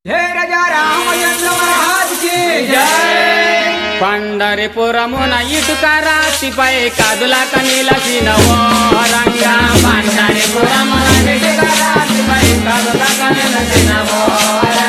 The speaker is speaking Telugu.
హే రాజా రామచంద్ర మహారాజ్ కి జై పండరిపురమున ఇటుక రాతిపై కదులక నిలచిన ఓ రంగా పండరిపురమున ఇటుక రాతిపై కదులక నిలచిన ఓ